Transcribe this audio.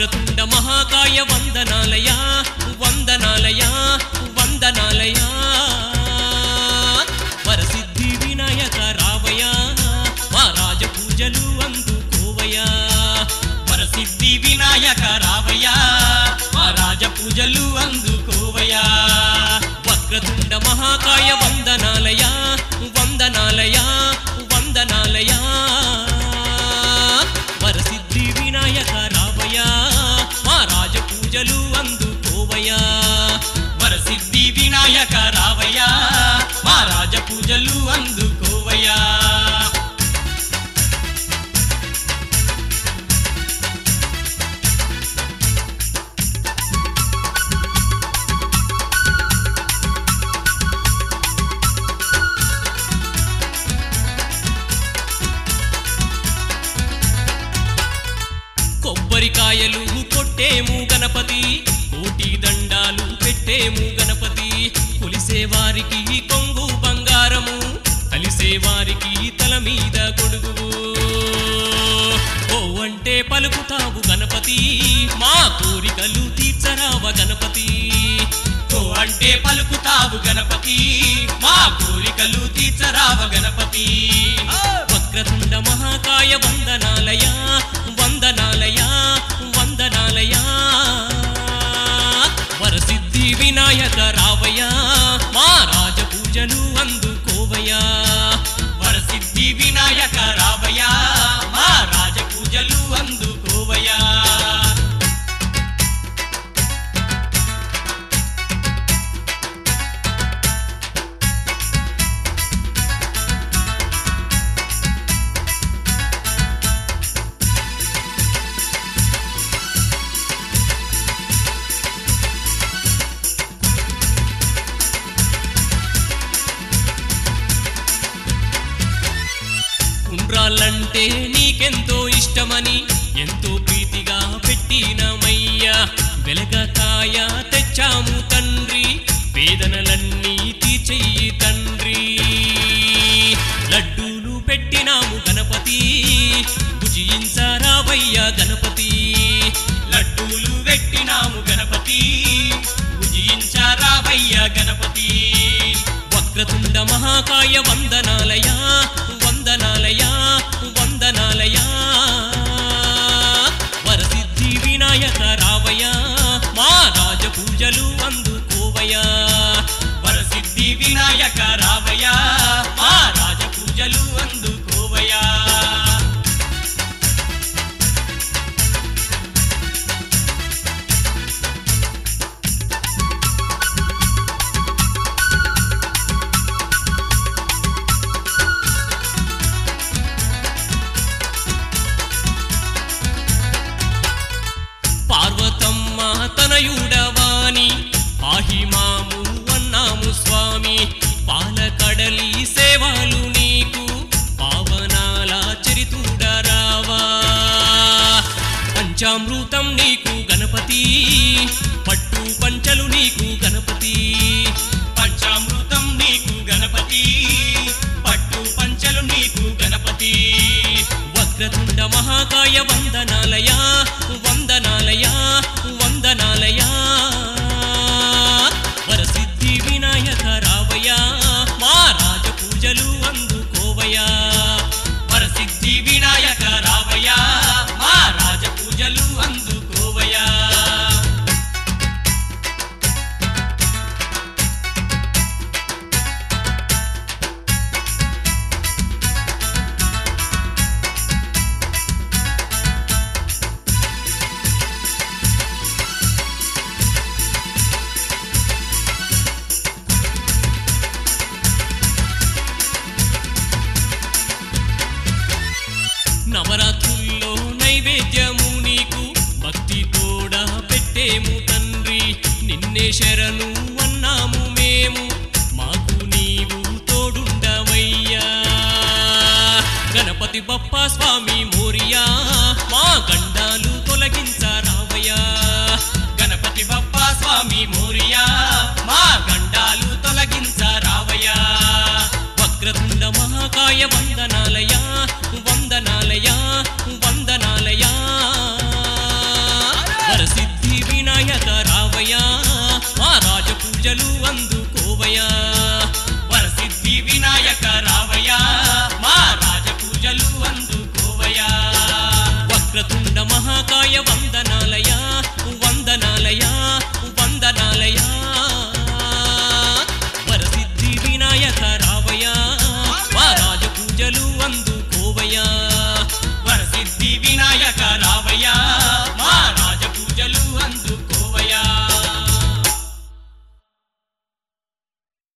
వక్రతుండ మహాకాయ వందనాలయా వందనాలయా వందనాలయా వరసిద్ధి వినాయక రావయా మా రాజ పూజలు అందుకోవయా వరసిద్ధి వినాయక రావయ్యా మా రాజ పూజలు అందుకోవయ్యా వక్రతుండ మహాకాయ వందనాలయా వందనాలయా వందనాలయా వరసిద్ధి వినాయక రావయా మా రాజ పూజలు అందుకోవయా వరసిద్ధి వినాయక రావయ్యా మా రాజ పూజలు అందుకోవయ్యా కొబ్బరికాయలు కొట్టేము గణపతి కోటి దండాలు పెట్టేము గణపతి కొలిసే వారికి కొంగు బంగారము కలిసే వారికి తల మీద గొడుగు ఓ అంటే పలుకుతావు గణపతి మా కోరికలు తీర్చరావ గణపతి ఓ అంటే పలుకుతావు గణపతి మా కోరికలు తీర్చరావ గణపతి వక్రతుండ మహాకాయ వందనాలయా వందనాలయా వందనాలయా వరసిద్ధి వినాయక రావయ్యా మా రాజ పూజలు అందుకోవయ్యా వరసిద్ధి వినాయక రావయ్యా మా రాజ పూజలు అందుకోవయ్యా ఉండ్రాళ్ళంటే నీకెంతో ఇష్టమని ఎంతో ప్రీతిగా పెట్టినమయ్యా వెలగకాయ తెచ్చాము తండ్రి వేదనలన్నీ తీర్చెయ్యి తండ్రి లడ్డూలు పెట్టినాము గణపతి భుజించరావయ్యా గణపతి లడ్డూలు పెట్టినాము గణపతి పూజించారావయ్యా గణపతి వక్రతుండ మహాకాయ వందనాలయా వందనాలయా వందనాలయా వరసిద్ధి వినాయక రావయ్యా మా రాజ పూజలు అందుకోవయ్యా వరసిద్ధి వినాయక రావయ్యా మా రాజ పూజలు అందుకోవయ్యా పార్వతమ్మ తనయుడవాని పాహిమాము అన్నాము స్వామి పాలకడలి సేవలు నీకు పావనాల చరితుడరావా పంచామృతం నీకు గణపతి పట్టు పంచలు నీకు గణపతి పంచామృతం నీకు గణపతి పట్టు పంచలు నీకు గణపతి వక్రతుండ మహాకాయ వందనాలయా వందనాలయా వందనాలయా వరసిద్ధి వినాయక రావయ్యా మా రాజ పూజలు అందుకోవయ్యా వరసిద్ధి వినాయక రావయ్యా మా రాజ పూజలు అందుకోవయ్యా నవరాత్రుల్లో నైవేద్యము నీకు భక్తి కూడా పెట్టేము తండ్రి నిన్నే శరణు అన్నాము మేము మాకు నీవు తోడుండవయ్యా గణపతి బప్ప స్వామి మోరియా మా గండాలు తొలగించరావయ్యా గణపతి బప్పా స్వామి మోరియా మా గండాలు తొలగించరావయ్యా వక్రతుండ మహాకాయ వందనాలయా వందనాలయా వందనాలయా పూజలు అందుకోవయా వరసిద్ధి వినాయక